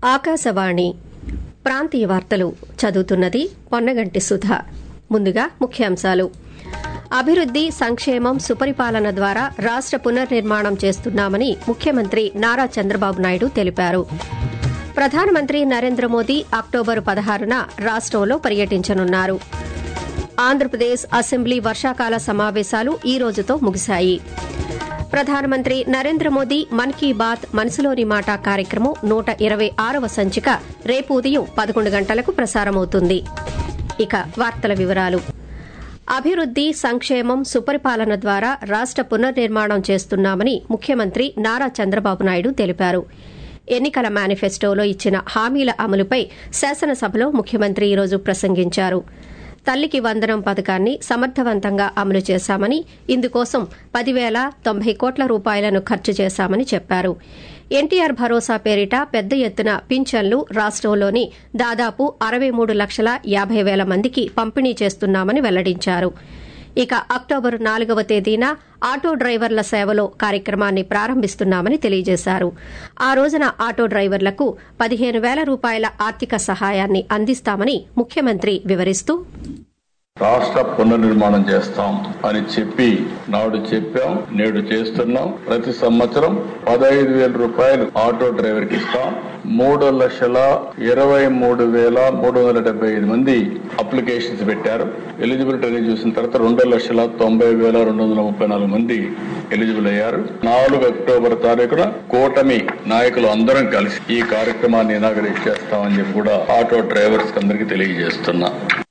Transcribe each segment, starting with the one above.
ఆకాశవాణి ప్రాంతీయ వార్తలు చదువుతున్నది పొన్నగంటి సుధ ముందుగా ముఖ్యాంశాలు అభివృద్ది సంక్షేమం సుపరిపాలన ద్వారా రాష్ట పునర్నిర్మాణం చేస్తున్నామని ముఖ్యమంత్రి నారా చంద్రబాబు నాయుడు తెలిపారు ప్రధానమంత్రి నరేంద్ర మోదీ అక్టోబరు పదహారున రాష్టంలో పర్యటించనున్నారు ఆంధ్రప్రదేశ్ అసెంబ్లీ వర్షాకాల సమావేశాలు ఈ రోజుతో ముగిశాయి ప్రధానమంత్రి నరేంద్ర మోదీ మన్ కీ బాత్ మనసులోని మాట కార్యక్రమం నూట ఇరవై ఆరవ సంచిక రేపు ఉదయం పదకొండు గంటలకు ప్రసారమవుతుంది ఇక వార్తల వివరాలు అభివృద్ది సంక్షేమం సుపరిపాలన ద్వారా రాష్ట పునర్నిర్మాణం చేస్తున్నామని ముఖ్యమంత్రి నారా చంద్రబాబు నాయుడు తెలిపారు ఎన్నికల మేనిఫెస్టోలో ఇచ్చిన హామీల అమలుపై శాసనసభలో ముఖ్యమంత్రి ఈరోజు ప్రసంగించారు తల్లికి వందనం పథకాన్ని సమర్థవంతంగా అమలు చేశామని ఇందుకోసం పదివేల తొంభై కోట్ల రూపాయలను ఖర్చు చేశామని చెప్పారు ఎన్టీఆర్ భరోసా పేరిట పెద్ద ఎత్తున పింఛన్లు రాష్టంలోని దాదాపు అరవై మూడు లక్షల యాబై వేల మందికి పంపిణీ చేస్తున్నామని వెల్లడించారు ఇక అక్టోబరు నాలుగవ తేదీన ఆటో డ్రైవర్ల సేవలో కార్యక్రమాన్ని ప్రారంభిస్తున్నామని తెలియజేశారు ఆ రోజున ఆటో డ్రైవర్లకు పదిహేను వేల రూపాయల ఆర్థిక సహాయాన్ని అందిస్తామని ముఖ్యమంత్రి వివరిస్తూ రాష్ట్ర పునర్నిర్మాణం చేస్తాం అని చెప్పి నాడు చెప్పాం నేడు చేస్తున్నాం ప్రతి సంవత్సరం పదహైదు వేల రూపాయలు ఆటో డ్రైవర్ కి ఇస్తాం మూడు లక్షల ఇరవై మూడు వేల మూడు వందల డెబ్బై ఐదు మంది అప్లికేషన్స్ పెట్టారు ఎలిజిబిలిటీ అనేది చూసిన తర్వాత రెండు లక్షల తొంభై వేల రెండు వందల ముప్పై నాలుగు మంది ఎలిజిబుల్ అయ్యారు నాలుగు అక్టోబర్ తారీఖున కూటమి నాయకులు అందరం కలిసి ఈ కార్యక్రమాన్ని ఇనాగరేట్ చేస్తామని చెప్పి కూడా ఆటో డ్రైవర్స్ అందరికీ తెలియజేస్తున్నా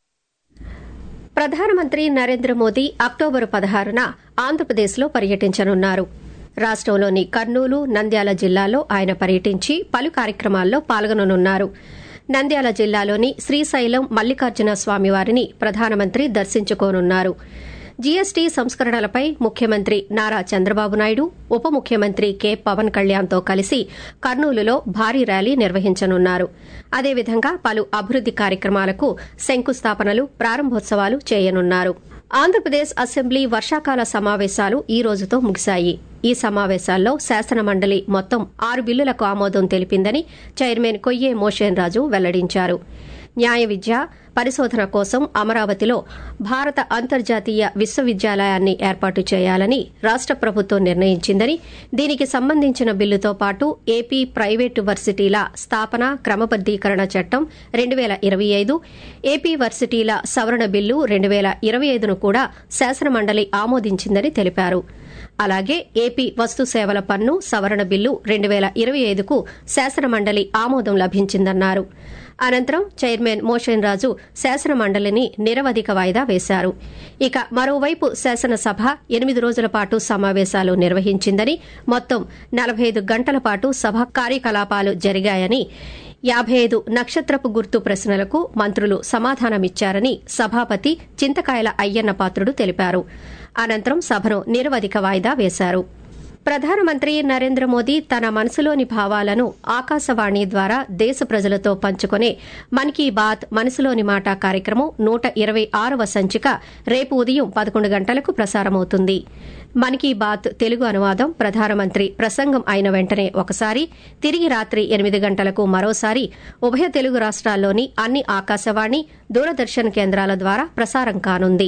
ప్రధానమంత్రి నరేంద్ర మోదీ అక్టోబరు పదహారున ఆంధ్రప్రదేశ్లో పర్యటించనున్నారు రాష్టంలోని కర్నూలు నంద్యాల జిల్లాలో ఆయన పర్యటించి పలు కార్యక్రమాల్లో పాల్గొననున్నారు నంద్యాల జిల్లాలోని శ్రీశైలం మల్లికార్జున స్వామివారిని ప్రధానమంత్రి దర్శించుకోనున్నారు జీఎస్టీ సంస్కరణలపై ముఖ్యమంత్రి నారా చంద్రబాబు నాయుడు ఉప ముఖ్యమంత్రి కె పవన్ కళ్యాణ్తో కలిసి కర్నూలులో భారీ ర్యాలీ నిర్వహించనున్నారు అదేవిధంగా పలు అభివృద్ది కార్యక్రమాలకు శంకుస్థాపనలు ప్రారంభోత్సవాలు చేయనున్నారు ఆంధ్రప్రదేశ్ అసెంబ్లీ వర్షాకాల సమావేశాలు ఈ రోజుతో ముగిశాయి ఈ సమావేశాల్లో శాసనమండలి మొత్తం ఆరు బిల్లులకు ఆమోదం తెలిపిందని చైర్మన్ కొయ్యే మోషేన్ రాజు వెల్లడించారు న్యాయ విద్య పరిశోధన కోసం అమరావతిలో భారత అంతర్జాతీయ విశ్వవిద్యాలయాన్ని ఏర్పాటు చేయాలని రాష్ట ప్రభుత్వం నిర్ణయించిందని దీనికి సంబంధించిన బిల్లుతో పాటు ఏపీ ప్రైవేటు వర్సిటీల స్థాపన క్రమబద్దీకరణ చట్టం రెండు వేల ఇరవై ఐదు ఏపీ వర్సిటీల సవరణ బిల్లు రెండు వేల ఇరవై ఐదును కూడా శాసనమండలి ఆమోదించిందని తెలిపారు అలాగే ఏపీ వస్తు సేవల పన్ను సవరణ బిల్లు రెండు వేల ఇరవై ఐదుకు శాసనమండలి ఆమోదం లభించిందన్నారు అనంతరం చైర్మన్ మోషన్ రాజు శాసనమండలిని నిరవధిక వాయిదా వేశారు ఇక మరోవైపు శాసనసభ ఎనిమిది రోజుల పాటు సమావేశాలు నిర్వహించిందని మొత్తం నలభై ఐదు గంటల పాటు సభ కార్యకలాపాలు జరిగాయని యాబై ఐదు నక్షత్రపు గుర్తు ప్రశ్నలకు మంత్రులు సమాధానమిచ్చారని సభాపతి చింతకాయల అయ్యన్న పాత్రుడు తెలిపారు అనంతరం సభను నిరవధిక వాయిదా వేశారు ప్రధానమంత్రి నరేంద్ర మోదీ తన మనసులోని భావాలను ఆకాశవాణి ద్వారా దేశ ప్రజలతో పంచుకునే మన్ కీ బాత్ మనసులోని మాట కార్యక్రమం నూట ఇరవై ఆరవ సంచిక రేపు ఉదయం పదకొండు గంటలకు ప్రసారమవుతుంది మన్ కీ బాత్ తెలుగు అనువాదం ప్రధానమంత్రి ప్రసంగం అయిన వెంటనే ఒకసారి తిరిగి రాత్రి ఎనిమిది గంటలకు మరోసారి ఉభయ తెలుగు రాష్ట్రాల్లోని అన్ని ఆకాశవాణి దూరదర్శన్ కేంద్రాల ద్వారా ప్రసారం కానుంది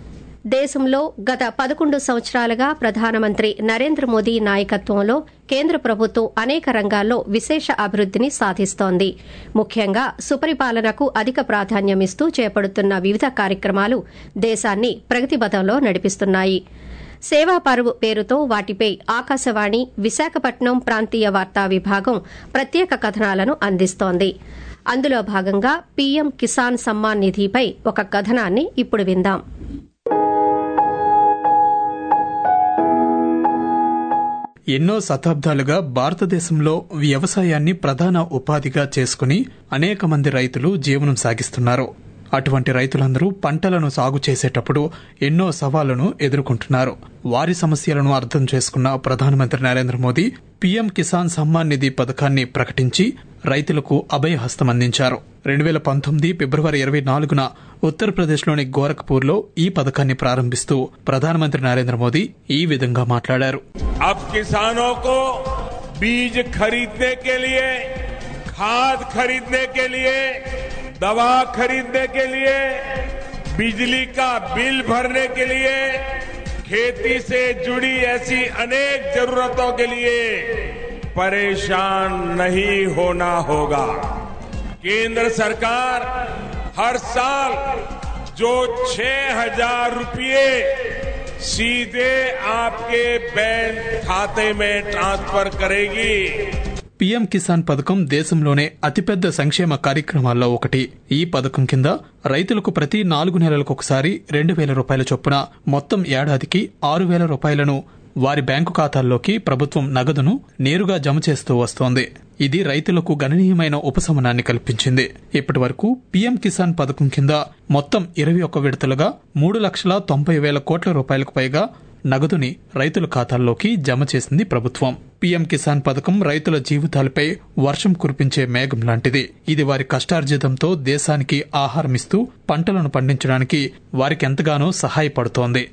దేశంలో గత పదకొండు సంవత్సరాలుగా ప్రధానమంత్రి నరేంద్ర మోదీ నాయకత్వంలో కేంద్ర ప్రభుత్వం అనేక రంగాల్లో విశేష అభివృద్దిని సాధిస్తోంది ముఖ్యంగా సుపరిపాలనకు అధిక ప్రాధాన్యమిస్తూ చేపడుతున్న వివిధ కార్యక్రమాలు దేశాన్ని ప్రగతిపథంలో నడిపిస్తున్నాయి సేవా పరువు పేరుతో వాటిపై ఆకాశవాణి విశాఖపట్నం ప్రాంతీయ వార్తా విభాగం ప్రత్యేక కథనాలను అందిస్తోంది అందులో భాగంగా పీఎం కిసాన్ సమ్మాన్ నిధిపై ఒక కథనాన్ని ఇప్పుడు విందాం ఎన్నో శతాబ్దాలుగా భారతదేశంలో వ్యవసాయాన్ని ప్రధాన ఉపాధిగా చేసుకుని అనేక మంది రైతులు జీవనం సాగిస్తున్నారు అటువంటి రైతులందరూ పంటలను సాగు చేసేటప్పుడు ఎన్నో సవాళ్లను ఎదుర్కొంటున్నారు వారి సమస్యలను అర్థం చేసుకున్న ప్రధానమంత్రి నరేంద్ర మోదీ పీఎం కిసాన్ సమ్మాన్ నిధి పథకాన్ని ప్రకటించి రైతులకు అభయహస్తం అందించారు రెండు వేల పంతొమ్మిది ఫిబ్రవరి ఇరవై నాలుగున ఉత్తరప్రదేశ్లోని గోరఖ్పూర్లో ఈ పథకాన్ని ప్రారంభిస్తూ ప్రధానమంత్రి నరేంద్ర మోదీ ఈ విధంగా మాట్లాడారు अब किसानों को बीज खरीदने के लिए खाद खरीदने के लिए दवा खरीदने के लिए बिजली का बिल भरने के लिए खेती से जुड़ी ऐसी अनेक जरूरतों के लिए परेशान नहीं होना होगा केंद्र सरकार हर साल जो छह हजार रुपये सीधे आपके बैंक खाते में ट्रांसफर करेगी పీఎం కిసాన్ పథకం దేశంలోనే అతిపెద్ద సంక్షేమ కార్యక్రమాల్లో ఒకటి ఈ పథకం కింద రైతులకు ప్రతి నాలుగు నెలలకు ఒకసారి రెండు వేల రూపాయల చొప్పున మొత్తం ఏడాదికి ఆరు వేల రూపాయలను వారి బ్యాంకు ఖాతాల్లోకి ప్రభుత్వం నగదును నేరుగా జమ చేస్తూ వస్తోంది ఇది రైతులకు గణనీయమైన ఉపశమనాన్ని కల్పించింది ఇప్పటి వరకు పీఎం కిసాన్ పథకం కింద మొత్తం ఇరవై ఒక్క విడతలుగా మూడు లక్షల తొంభై వేల కోట్ల రూపాయలకు పైగా నగదుని రైతుల ఖాతాల్లోకి జమ చేసింది ప్రభుత్వం పీఎం కిసాన్ పథకం రైతుల జీవితాలపై వర్షం కురిపించే మేఘం లాంటిది ఇది వారి కష్టార్జితంతో దేశానికి ఆహారమిస్తూ పంటలను పండించడానికి వారికి ఎంతగానో సహాయపడుతోంది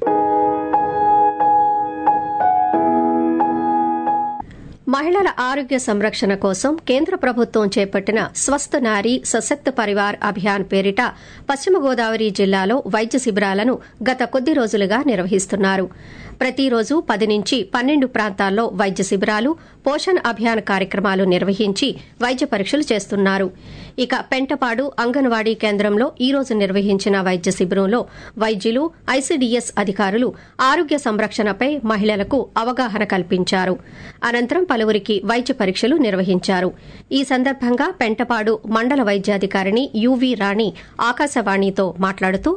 మహిళల ఆరోగ్య సంరక్షణ కోసం కేంద్ర ప్రభుత్వం చేపట్టిన స్వస్థ నారీ సశక్త పరివార్ అభియాన్ పేరిట పశ్చిమ గోదావరి జిల్లాలో వైద్య శిబిరాలను గత కొద్ది రోజులుగా నిర్వహిస్తున్నారు ప్రతిరోజు పది నుంచి పన్నెండు ప్రాంతాల్లో వైద్య శిబిరాలు పోషణ్ అభియాన్ కార్యక్రమాలు నిర్వహించి వైద్య పరీక్షలు చేస్తున్నారు ఇక పెంటపాడు అంగన్వాడీ కేంద్రంలో ఈ రోజు నిర్వహించిన వైద్య శిబిరంలో వైద్యులు ఐసీడీఎస్ అధికారులు ఆరోగ్య సంరక్షణపై మహిళలకు అవగాహన కల్పించారు అనంతరం పలువురికి వైద్య పరీక్షలు నిర్వహించారు ఈ సందర్భంగా పెంటపాడు మండల వైద్యాధికారిణి యువి రాణి ఆకాశవాణితో మాట్లాడుతూ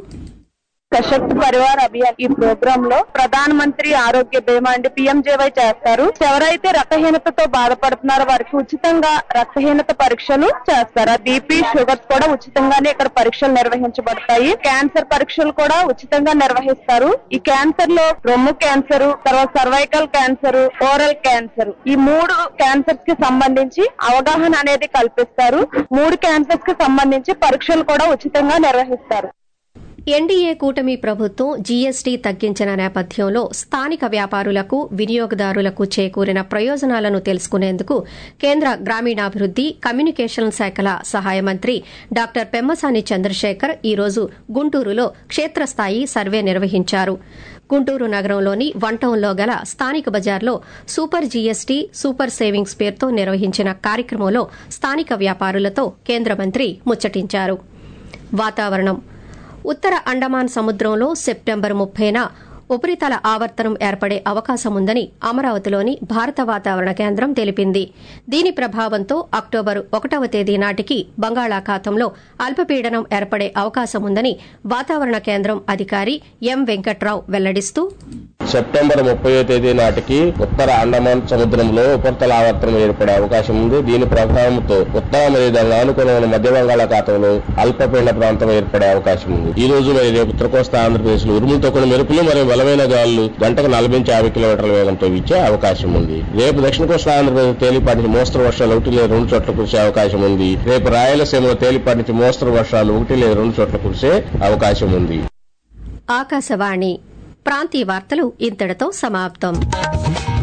సశక్త్ పరివార్ అభియాన్ ఈ ప్రోగ్రామ్ లో ప్రధాన మంత్రి ఆరోగ్య బీమా అంటే పిఎంజేవై చేస్తారు ఎవరైతే రక్తహీనతతో బాధపడుతున్నారో వారికి ఉచితంగా రక్తహీనత పరీక్షలు చేస్తారు బీపీ షుగర్స్ కూడా ఉచితంగానే ఇక్కడ పరీక్షలు నిర్వహించబడతాయి క్యాన్సర్ పరీక్షలు కూడా ఉచితంగా నిర్వహిస్తారు ఈ క్యాన్సర్ లో రొమ్ము క్యాన్సర్ తర్వాత సర్వైకల్ క్యాన్సర్ ఓరల్ క్యాన్సర్ ఈ మూడు క్యాన్సర్స్ కి సంబంధించి అవగాహన అనేది కల్పిస్తారు మూడు క్యాన్సర్స్ కి సంబంధించి పరీక్షలు కూడా ఉచితంగా నిర్వహిస్తారు ఎన్డీఏ కూటమి ప్రభుత్వం జీఎస్టీ తగ్గించిన నేపథ్యంలో స్థానిక వ్యాపారులకు వినియోగదారులకు చేకూరిన ప్రయోజనాలను తెలుసుకునేందుకు కేంద్ర గ్రామీణాభివృద్ది కమ్యూనికేషన్ శాఖల సహాయ మంత్రి డాక్టర్ పెమ్మసాని చంద్రశేఖర్ ఈ రోజు గుంటూరులో క్షేత్రస్థాయి సర్వే నిర్వహించారు గుంటూరు నగరంలోని వంటంలో గల స్థానిక బజార్లో సూపర్ జీఎస్టీ సూపర్ సేవింగ్స్ పేరుతో నిర్వహించిన కార్యక్రమంలో స్థానిక వ్యాపారులతో కేంద్ర మంత్రి ముచ్చటించారు వాతావరణం ఉత్తర అండమాన్ సముద్రంలో సెప్టెంబర్ ముప్పైన ఉపరితల ఆవర్తనం ఏర్పడే అవకాశం ఉందని అమరావతిలోని భారత వాతావరణ కేంద్రం తెలిపింది దీని ప్రభావంతో అక్టోబర్ ఒకటవ తేదీ నాటికి బంగాళాఖాతంలో అల్పపీడనం ఏర్పడే అవకాశం ఉందని వాతావరణ కేంద్రం అధికారి ఎం వెంకట్రావు వెల్లడిస్తూ సెప్టెంబర్ ముప్పై తేదీ నాటికి ఉత్తర అండమాన్ సముద్రంలో ఉపరితల ఆవర్తనం ఏర్పడే అవకాశం ఉంది దీని ప్రభావంతో ఉత్తర మరియు దాని ఆనుకున్న మధ్య బంగాళాఖాతంలో అల్పపీడన ప్రాంతం ఏర్పడే అవకాశం ఉంది ఈ రోజు మరి రేపు ఉత్తర కోస్తా ఆంధ్రప్రదేశ్ లో ఉరుములతో కొన్ని మెరుపులు మరియు బలమైన గాలులు గంటకు నలభై నుంచి యాభై కిలోమీటర్ల వేగంతో వీచే అవకాశం ఉంది రేపు దక్షిణ కోస్తా ఆంధ్రప్రదేశ్ తేలిపాటి నుంచి మోస్తరు వర్షాలు ఒకటి లేదా రెండు చోట్ల కురిసే అవకాశం ఉంది రేపు రాయలసీమలో తేలిపాటి నుంచి మోస్తరు వర్షాలు ఒకటి లేదా రెండు చోట్ల కురిసే అవకాశం ఉంది ఆకాశవాణి ప్రాంతీయ వార్తలు ఇంతటితో సమాప్తం